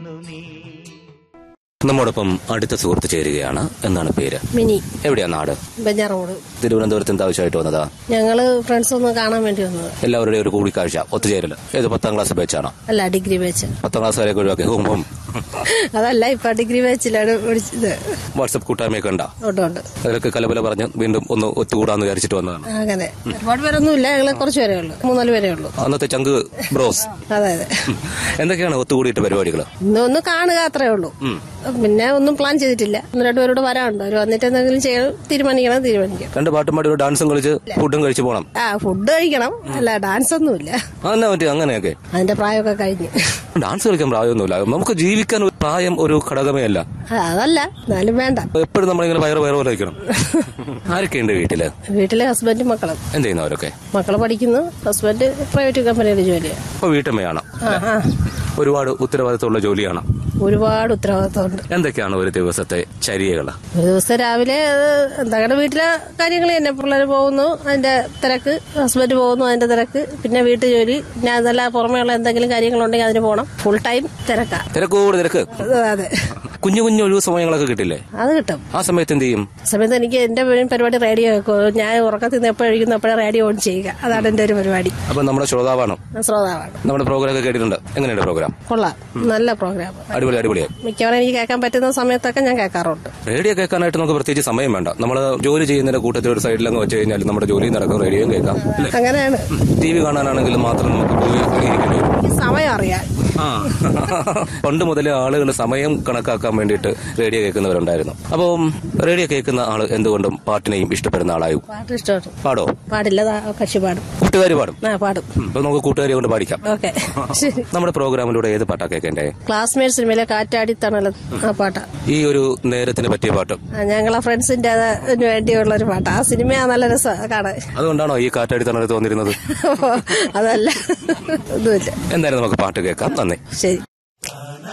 നമ്മോടൊപ്പം അടുത്ത സുഹൃത്ത് ചേരുകയാണ് എന്താണ് പേര് മിനി എവിടെയാ നാട് ബെഞ്ചാറോട് തിരുവനന്തപുരത്ത് എന്താ ആവശ്യമായിട്ട് വന്നതാ ഞങ്ങള് ഫ്രണ്ട്സ് ഒന്ന് കാണാൻ വേണ്ടി വന്നത് എല്ലാവരുടെയും ഒരു കൂടിക്കാഴ്ച ഒത്തുചേരൽ ഏത് പത്താം ക്ലാസ് ബാച്ചാണോ അല്ല ഡിഗ്രി ബാച്ച് പത്താം ക്ലാസ് വരെയൊക്കെ ഒഴിവാക്കി ഹോം അതല്ല ഇപ്പൊ ഡിഗ്രി ബാച്ചിലാണ് പഠിച്ചത് വാട്സപ്പ് കൂട്ടായ്മയൊക്കെ ഉണ്ടാ ഉണ്ട് ഉണ്ട് അതിലൊക്കെ കലബല പറഞ്ഞ് വീണ്ടും ഒന്ന് ഒത്തുകൂടാന്ന് വിചാരിച്ചിട്ട് വന്നതാണ് അങ്ങനെ ഒരുപാട് പേരൊന്നും ഇല്ല ഞങ്ങള് കുറച്ച് പേരേ ഉള്ളൂ മൂന്നാല് പേരേ ഉള്ളൂ അന്നത്തെ ചങ്ക് ബ്രോസ് അതെ അതെ എന്തൊക്കെയാണ് ഒത്തുകൂടിയിട്ട് പരിപാടികൾ ഇന്ന് ഒന്ന് കാണുക അത്രേ ഉള്ളൂ പിന്നെ ഒന്നും പ്ലാൻ ചെയ്തിട്ടില്ല ഒന്ന് രണ്ടുപേരോട് വരാനുണ്ട് അവർ വന്നിട്ട് എന്തെങ്കിലും ചെയ്യണം തീരുമാനിക്കണം തീരുമാനിക്കാം രണ്ട് പാട്ടും പാടി ഒരു ഡാൻസും കളിച്ച് ഫുഡും കഴിച്ച് പോകണം ആ ഫുഡ് കഴിക്കണം അല്ല ഡാൻസ് ഒന്നുമില്ല അതെന്നാ പറ്റി അങ്ങനെയൊക്കെ അതിന്റെ പ്രായമൊക്കെ കഴിഞ്ഞ് ഡാൻസ് കളിക്കാൻ പ്രായമൊന്നുമില്ല നമുക്ക് ജീവിക്കാൻ ഒരു പ്രായം ഒരു ഘടകമേ അല്ല ആ, അതല്ല എന്നാലും വേണ്ട എപ്പോഴും നമ്മളിങ്ങനെ വയറ് വയറ് പോലെ വയ്ക്കണം ആരൊക്കെയുണ്ട് വീട്ടില് വീട്ടിലെ ഹസ്ബൻഡും മക്കളും എന്ത് ചെയ്യുന്നവരൊക്കെ മക്കള് പഠിക്കുന്നു ഹസ്ബൻഡ് പ്രൈവറ്റ് കമ്പനിയുടെ ജോലിയാണ് ഇപ്പൊ വീട്ടമ്മയാണ് ആ ആ ഒരുപാട് ഉത്തരവാദിത്തമുള്ള ജോലിയാണ് ഒരുപാട് ഉത്തരവാദിത്തമുണ്ട് എന്തൊക്കെയാണ് ഒരു ദിവസത്തെ ചര്യകള് ഒരു ദിവസം രാവിലെ എന്താണ് വീട്ടിലെ കാര്യങ്ങൾ തന്നെ പിള്ളേർ പോകുന്നു അതിന്റെ തിരക്ക് ഹസ്ബൻഡ് പോകുന്നു അതിന്റെ തിരക്ക് പിന്നെ വീട്ടു ജോലി പിന്നെ അതല്ല പുറമേയുള്ള എന്തെങ്കിലും കാര്യങ്ങളുണ്ടെങ്കിൽ അതിന് പോകണം ഫുൾ ടൈം തിരക്കാ തിരക്കോട് തിരക്ക് അതെ കുഞ്ഞു കുഞ്ഞു ഒഴിവ് സമയങ്ങളൊക്കെ കിട്ടില്ലേ അത് കിട്ടും ആ സമയത്ത് എന്ത് ചെയ്യും ആ സമയത്ത് എനിക്ക് എന്റെ മെയിൻ പരിപാടി റേഡിയോ വെക്കും ഞാൻ ഉറക്കത്തിൽ നിന്ന് എപ്പോഴും എപ്പോഴും റേഡിയോ ഓൺ ചെയ്യുക അതാണ് എന്റെ ഒരു പരിപാടി അപ്പൊ നമ്മുടെ ശ്രോതാവാണ് ഞാൻ ശ്രോതാവാണ് നമ്മുടെ പ്രോഗ്രാം ഒക്കെ കേട്ടിട്ടുണ്ട് എങ്ങനെയുണ്ട് പ്രോഗ്രാം കൊള്ളാം നല്ല പ്രോഗ്രാം അടിപൊളി അടിപൊളിയായി മിക്കവാറും എനിക്ക് കേൾക്കാൻ പറ്റുന്ന സമയത്തൊക്കെ ഞാൻ കേൾക്കാറുണ്ട് റേഡിയോ കേൾക്കാനായിട്ട് നമുക്ക് പ്രത്യേകിച്ച് സമയം വേണ്ട നമ്മൾ ജോലി ചെയ്യുന്നതിന്റെ കൂട്ടത്തിൽ ഒരു സൈഡിലങ്ങ് വെച്ച് കഴിഞ്ഞാൽ നമ്മുടെ ജോലി നടക്കും റേഡിയോയും കേൾക്കാം അല്ലേ അങ്ങനെയാണ് ടി വി കാണാനാണെങ്കിലും മാത്രം നമുക്ക് പോയി ഇരിക്കേണ്ടി വരും ഈ സമയം അറിയാൻ ആ പണ്ട് മുതലേ ആളുകൾ സമയം കണക്കാക്കാൻ വേണ്ടിയിട്ട് റേഡിയോ കേൾക്കുന്നവരുണ്ടായിരുന്നു അപ്പം റേഡിയോ കേൾക്കുന്ന ആള് എന്തുകൊണ്ടും പാട്ടിനെയും ഇഷ്ടപ്പെടുന്ന ആളായും പാട്ട് ഇഷ്ടമാണ് പാടോ പാടില്ല ദാ കക്ഷി പാടും കൂട്ടുകാർ പാടും ആ പാടും ഉം, അപ്പൊ നമുക്ക് കൂട്ടുകാരെ കൊണ്ട് പാടിക്കാം ഓക്കെ ശരി നമ്മുടെ പ്രോഗ്രാമിലൂടെ ഏത് പാട്ടാ കേൾക്കേണ്ടേ ക്ലാസ്മേറ്റ് സിനിമയിലെ കാറ്റാടി തണല ആ പാട്ടാ ഈ ഒരു നേരത്തിന് പറ്റിയ പാട്ട് ആ, ഞങ്ങളെ ഫ്രണ്ട്സിന്റെ അതിന് വേണ്ടിയുള്ള ഒരു പാട്ടാ ആ സിനിമ നല്ല രസം കാണാൻ അതുകൊണ്ടാണോ ഈ കാറ്റാടി തണല് തോന്നിരുന്നത് അതല്ല ഒന്നുമില്ല എന്തായാലും നമുക്ക് പാട്ട് കേൾക്കാം നന്ദി ശരി